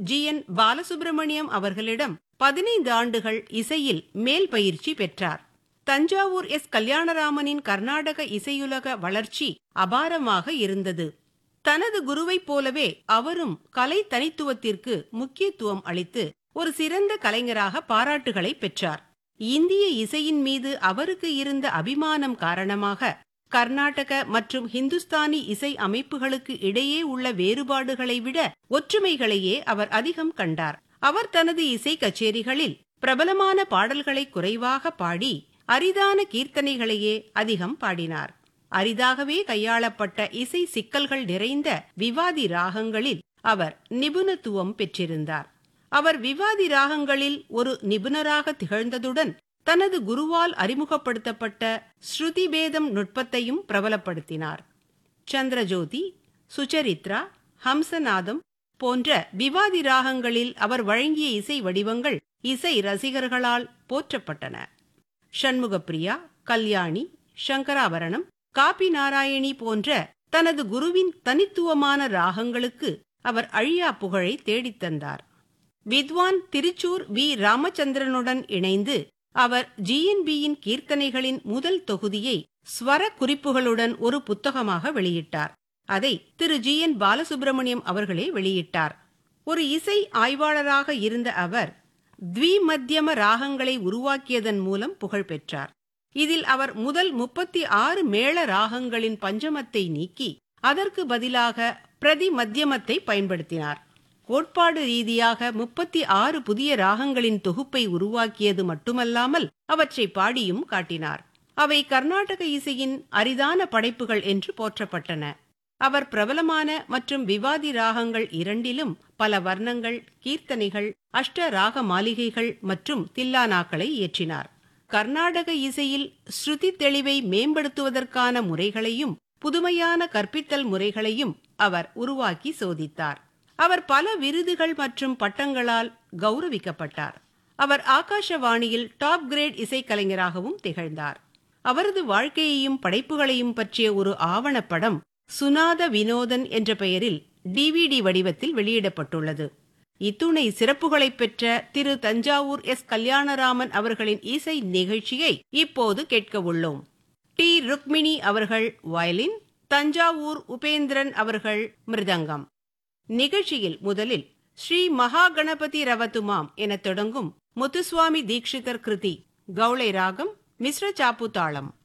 G N Balasubramaniam அவர்களிடம் பதினைந்து ஆண்டுகள் இசையில் மேல் பயிற்சி பெற்றார் தஞ்சாவூர் எஸ் கல்யாணராமனின் கர்நாடக இசையுலக வளர்ச்சி அபாரமாக இருந்தது தனது குருவைப் போலவே அவரும் கலை தனித்துவத்திற்கு முக்கியத்துவம் அளித்து ஒரு சிறந்த கலைஞராக பாராட்டுகளை பெற்றார் இந்திய இசையின் மீது அவருக்கு இருந்த அபிமானம் காரணமாக கர்நாடக மற்றும் ஹிந்துஸ்தானி இசை அமைப்புகளுக்கு இடையே உள்ள வேறுபாடுகளை விட ஒற்றுமைகளையே அவர் அதிகம் கண்டார் அவர் தனது இசை கச்சேரிகளில் பிரபலமான பாடல்களை குறைவாக பாடி அரிதான கீர்த்தனைகளையே அதிகம் பாடினார் அரிதாகவே கையாளப்பட்ட இசை சிக்கல்கள் நிறைந்த விவாதி ராகங்களில் அவர் நிபுணத்துவம் பெற்றிருந்தார் அவர் விவாதி ராகங்களில் ஒரு நிபுணராக திகழ்ந்ததுடன் தனது குருவால் அறிமுகப்படுத்தப்பட்ட ஸ்ருதி பேதம் நுட்பத்தையும் பிரபலப்படுத்தினார் சந்திரஜோதி சுச்சரித்ரா ஹம்சநாதம் போன்ற விவாதி ராகங்களில் அவர் வழங்கிய இசை வடிவங்கள் இசை ரசிகர்களால் போற்றப்பட்டன ஷண்முகப்பிரியா கல்யாணி சங்கராபரணம் காபி நாராயணி போன்ற தனது குருவின் தனித்துவமான ராகங்களுக்கு அவர் அழியா புகழை தேடித் தந்தார் வித்வான் திருச்சூர் வி ராமச்சந்திரனுடன் இணைந்து அவர் ஜிஎன்பியின் கீர்த்தனைகளின் முதல் தொகுதியை ஸ்வர குறிப்புகளுடன் ஒரு புத்தகமாக வெளியிட்டார் அதை திரு ஜி என் பாலசுப்ரமணியம் அவர்களே வெளியிட்டார் ஒரு இசை ஆய்வாளராக இருந்த அவர் த்விமத்தியம ராகங்களை உருவாக்கியதன் மூலம் புகழ் பெற்றார் இதில் அவர் முதல் முப்பத்தி ஆறு மேள ராகங்களின் பஞ்சமத்தை நீக்கி அதற்கு பதிலாக பிரதி மத்தியமத்தை பயன்படுத்தினார் கோட்பாடு ரீதியாக முப்பத்தி ஆறு புதிய ராகங்களின் தொகுப்பை உருவாக்கியது மட்டுமல்லாமல் அவற்றை பாடியும் காட்டினார் அவை கர்நாடக இசையின் அரிதான படைப்புகள் என்று போற்றப்பட்டன அவர் பிரபலமான மற்றும் விவாதி ராகங்கள் இரண்டிலும் பல வர்ணங்கள் கீர்த்தனைகள் அஷ்ட ராக மாளிகைகள் மற்றும் தில்லானாக்களை இயற்றினார் கர்நாடக இசையில் ஸ்ருதி தெளிவை மேம்படுத்துவதற்கான முறைகளையும் புதுமையான கற்பித்தல் முறைகளையும் அவர் உருவாக்கி சோதித்தார் அவர் பல விருதுகள் மற்றும் பட்டங்களால் கௌரவிக்கப்பட்டார் அவர் ஆகாஷவாணியில் டாப் கிரேட் இசைக்கலைஞராகவும் திகழ்ந்தார் அவரது வாழ்க்கையையும் படைப்புகளையும் பற்றிய ஒரு ஆவணப்படம் சுனாத வினோதன் என்ற பெயரில் டிவிடி வடிவத்தில் வெளியிடப்பட்டுள்ளது இத்துணை சிறப்புகளை பெற்ற திரு தஞ்சாவூர் எஸ் கல்யாணராமன் அவர்களின் இசை நிகழ்ச்சியை இப்போது கேட்க உள்ளோம் டி ருக்மிணி அவர்கள் வயலின் தஞ்சாவூர் உபேந்திரன் அவர்கள் மிருதங்கம் நிகழ்ச்சியில் முதலில் ஸ்ரீ மகா கணபதி ரவத்துமாம் என தொடங்கும் முத்துசுவாமி தீட்சிதர் கிருதி கௌளை ராகம் மிஸ்ர சாப்பு தாளம்